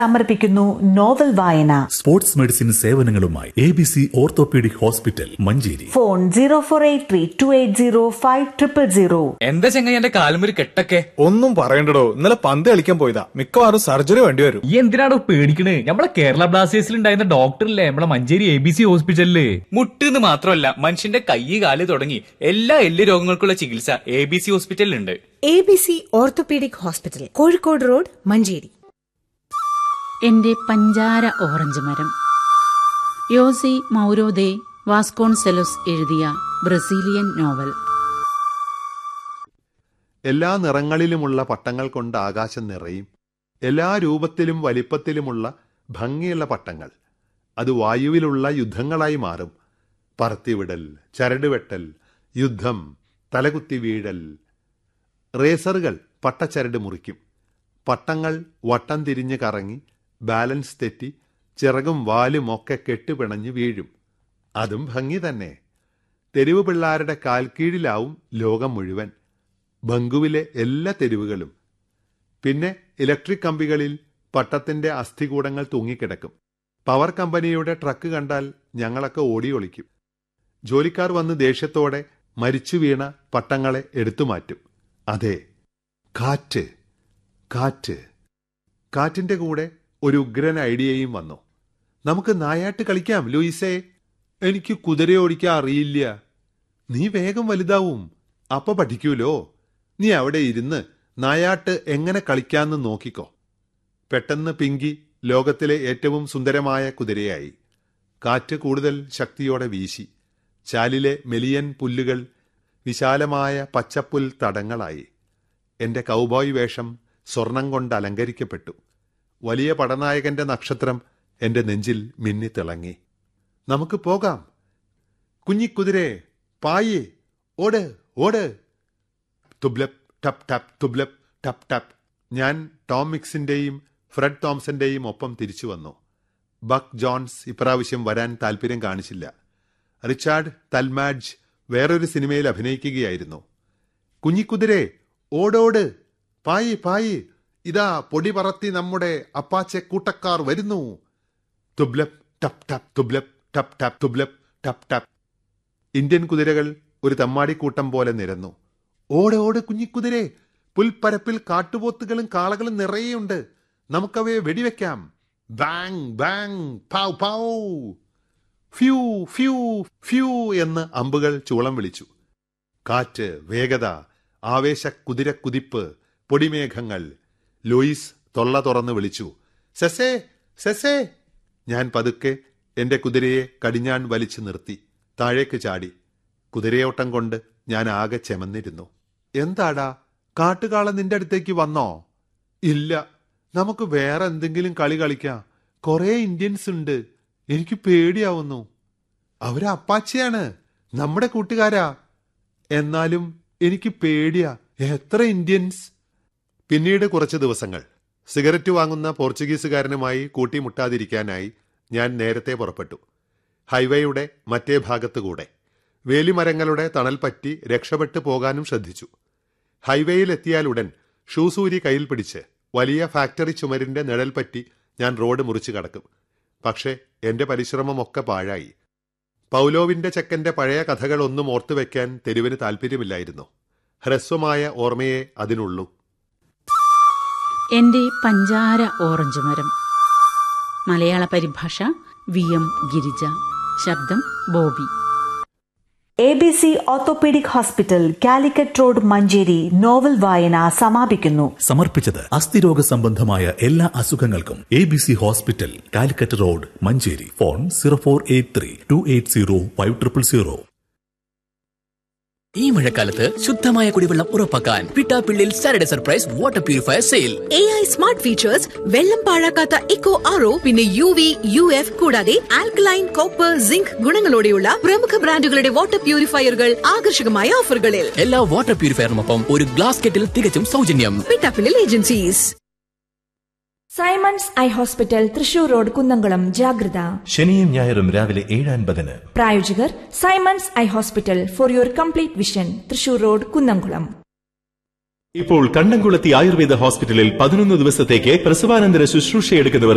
സമർപ്പിക്കുന്നു നോവൽ വായന sports medicine സേവനങ്ങളുമായി A B C orthopaedic hospital Manjeri phone zero four eight three two eight zero five triple zero എന്താ ചെങ്ങായി എന്റെ കാലുമൊരു കെട്ടൊക്കെ ഒന്നും പറയണ്ടടോ ഇന്നലെ പന്ത് കളിക്കാൻ പോയതാ മിക്കവാറും സർജറി വേണ്ടി വരും ഈ എന്തിനാണോ പേടിക്കണേ നമ്മളെ കേരള ബ്ലാസ്റ്റേഴ്സിൽ ഉണ്ടായിരുന്ന ഡോക്ടറില്ലേ നമ്മളെ മഞ്ചേരി എ ബി സി ഹോസ്പിറ്റലില് മുട്ടെന്ന് മാത്രമല്ല മനുഷ്യന്റെ കൈ കാല് തുടങ്ങി എല്ലാ എല്ല് രോഗങ്ങൾക്കുള്ള ചികിത്സ എ ബി സി ഹോസ്പിറ്റലിലുണ്ട് A B C orthopaedic hospital Kozhikode road Manjeri എന്റെ പഞ്ചാര ഓറഞ്ച് മരം യോസി മൗരോദെ വാസ്കോൺസെലോസ് എഴുതിയ ബ്രസീലിയൻ നോവൽ എല്ലാ നിറങ്ങളിലുമുള്ള പട്ടങ്ങൾ കൊണ്ട് ആകാശം നിറയും എല്ലാ രൂപത്തിലും വലിപ്പത്തിലുമുള്ള ഭംഗിയുള്ള പട്ടങ്ങൾ അത് വായുവിലുള്ള യുദ്ധങ്ങളായി മാറും പറത്തിവിടൽ ചരടുവെട്ടൽ യുദ്ധം തലകുത്തി വീഴൽ റേസറുകൾ പട്ടച്ചരട് മുറിക്കും പട്ടങ്ങൾ വട്ടം തിരിഞ്ഞ് കറങ്ങി ബാലൻസ് തെറ്റി ചിറകും വാലും ഒക്കെ കെട്ടുപിണഞ്ഞ് വീഴും അതും ഭംഗി തന്നെ തെരുവ് പിള്ളാരുടെ കാൽക്കീഴിലാവും ലോകം മുഴുവൻ ബംഗുവിലെ എല്ലാ തെരുവുകളും പിന്നെ ഇലക്ട്രിക് കമ്പികളിൽ പട്ടത്തിന്റെ അസ്ഥികൂടങ്ങൾ തൂങ്ങിക്കിടക്കും പവർ കമ്പനിയുടെ ട്രക്ക് കണ്ടാൽ ഞങ്ങളൊക്കെ ഓടി ഒളിക്കും ജോലിക്കാർ വന്ന് ദേഷ്യത്തോടെ മരിച്ചു വീണ പട്ടങ്ങളെ എടുത്തുമാറ്റും അതെ കാറ്റ് കാറ്റ് കാറ്റിന്റെ കൂടെ ഒരു ഉഗ്രൻ ഐഡിയയും വന്നു നമുക്ക് നായാട്ട് കളിക്കാം ലൂയിസേ എനിക്ക് കുതിര ഓടിക്കാൻ അറിയില്ല നീ വേഗം വലുതാവും അപ്പ പഠിക്കൂലോ നീ അവിടെ ഇരുന്ന് നായാട്ട് എങ്ങനെ കളിക്കാന്ന് നോക്കിക്കോ പെട്ടെന്ന് പിങ്കി ലോകത്തിലെ ഏറ്റവും സുന്ദരമായ കുതിരയായി കാറ്റ് കൂടുതൽ ശക്തിയോടെ വീശി ചാലിലെ മെലിയൻ പുല്ലുകൾ വിശാലമായ പച്ചപ്പുൽ തടങ്ങളായി എന്റെ കൗബോയ് വേഷം സ്വർണം കൊണ്ട് അലങ്കരിക്കപ്പെട്ടു വലിയ പടനായകന്റെ നക്ഷത്രം എന്റെ നെഞ്ചിൽ മിന്നിത്തിളങ്ങി നമുക്ക് പോകാം കുഞ്ഞിക്കുതിരെ പായേ ഓട് ഓട് തുബ്ലപ്പ് ടപ് ടപ് തുബ്ലപ്പ് ടപ് ടപ് ഞാൻ ടോം മിക്സിന്റെയും ഫ്രെഡ് തോംസന്റെയും ഒപ്പം തിരിച്ചു വന്നു ബക്ക് ജോൺസ് ഇപ്രാവശ്യം വരാൻ താല്പര്യം കാണിച്ചില്ല റിച്ചാർഡ് തൽമാഡ്ജ് വേറൊരു സിനിമയിൽ അഭിനയിക്കുകയായിരുന്നു കുഞ്ഞിക്കുതിരെ ഓടോട് പായി പായി ഇതാ പൊടി പറത്തി നമ്മുടെ അപ്പാച്ചെ കൂട്ടക്കാർ വരുന്നു തുബ്ലപ്പ് ടപ് ടപ് തുബ്ലപ്പ് ടപ് ടപ് തുബ്ലപ്പ് ടപ് ടപ് ഇന്ത്യൻ കുതിരകൾ ഒരു തമ്മാടിക്കൂട്ടം പോലെ നിരന്നു ഓട് ഓട് കുഞ്ഞിക്കുതിരെ പുൽപ്പരപ്പിൽ കാട്ടുപോത്തുകളും കാളകളും നിറയെയുണ്ട് നമുക്കവയെ വെടിവെക്കാം ബാങ് ബാങ് പൗ പൗ ഫ്യൂ ഫ്യൂ ഫ്യൂ എന്ന് അമ്പുകൾ ചൂളം വിളിച്ചു കാറ്റ് വേഗത ആവേശ കുതിരക്കുതിപ്പ് പൊടിമേഘങ്ങൾ ലൂയിസ് തൊള്ള തുറന്ന് വിളിച്ചു സെസേ സെസേ ഞാൻ പതുക്കെ എന്റെ കുതിരയെ കടിഞ്ഞാൻ വലിച്ചു നിർത്തി താഴേക്ക് ചാടി കുതിരയോട്ടം കൊണ്ട് ഞാൻ ആകെ ചെമന്നിരുന്നു എന്താടാ കാട്ടുകാള നിന്റെ അടുത്തേക്ക് വന്നോ ഇല്ല നമുക്ക് വേറെ എന്തെങ്കിലും കളി കളിക്കാം കുറെ ഇന്ത്യൻസ് ഉണ്ട് എനിക്ക് പേടിയാവുന്നു അവര് അപ്പാച്ചിയാണ് നമ്മുടെ കൂട്ടുകാരാ എന്നാലും എനിക്ക് പേടിയാ എത്ര ഇന്ത്യൻസ് പിന്നീട് കുറച്ച് ദിവസങ്ങൾ സിഗരറ്റ് വാങ്ങുന്ന പോർച്ചുഗീസുകാരനുമായി കൂട്ടിമുട്ടാതിരിക്കാനായി ഞാൻ നേരത്തെ പുറപ്പെട്ടു ഹൈവേയുടെ മറ്റേ ഭാഗത്തുകൂടെ വേലിമരങ്ങളുടെ തണൽ പറ്റി രക്ഷപ്പെട്ടു പോകാനും ശ്രദ്ധിച്ചു ഹൈവേയിലെത്തിയാലുടൻ ഷൂസൂരി കയ്യിൽ പിടിച്ച് വലിയ ഫാക്ടറി ചുമരിന്റെ നിഴൽ പറ്റി ഞാൻ റോഡ് മുറിച്ചു കടക്കും പക്ഷേ എന്റെ പരിശ്രമമൊക്കെ പാഴായി പൗലോവിന്റെ ചെക്കന്റെ പഴയ കഥകളൊന്നും ഓർത്തുവെക്കാൻ തെരുവിന് താല്പര്യമില്ലായിരുന്നു ഹ്രസ്വമായ ഓർമ്മയെ അതിനുള്ളൂ എന്റെ പഞ്ചാര ഓറഞ്ച് മരം മലയാള പരിഭാഷ വി എം ഗിരിജ ശബ്ദം Bobby A B C orthopaedic hospital Calicut road Manjeri novel വായന സമാപിക്കുന്നു സമർപ്പിച്ചത് അസ്ഥിരോഗ സംബന്ധമായ എല്ലാ അസുഖങ്ങൾക്കും A B C hospital Calicut road Manjeri phone zero four eight three two eight zero five triple zero ഈ മഴക്കാലത്ത് ശുദ്ധമായ കുടിവെള്ളം ഉറപ്പാക്കാൻ Pittappillil Saturday surprise water purifier sale A I smart features വെള്ളം പാഴാക്കാത്ത ഇക്കോ ആറോ പിന്നെ യു വി യു എഫ് കൂടാതെ alkaline copper zinc ഗുണങ്ങളോടെയുള്ള പ്രമുഖ ബ്രാൻഡുകളുടെ വാട്ടർ പ്യൂരിഫയറുകൾ ആകർഷകമായ ഓഫറുകളിൽ എല്ലാ വാട്ടർ പ്യൂരിഫയറിനൊപ്പം ഒരു ഗ്ലാസ് കെറ്റിൽ തികച്ചും സൗജന്യം Pittappillil agencies Simons eye hospital Thrissur road Kunnamkulam ജാഗ്രത ശനിയും ഞായറും രാവിലെ ഏഴ് അൻപതിന് പ്രായോജകർ Simons eye hospital for your complete vision Thrissur road Kunnamkulam ഇപ്പോൾ കണ്ടംകുളത്തി ആയുർവേദ ഹോസ്പിറ്റലിൽ പതിനൊന്ന് ദിവസത്തേക്ക് പ്രസവാനന്തര ശുശ്രൂഷ എടുക്കുന്നവർ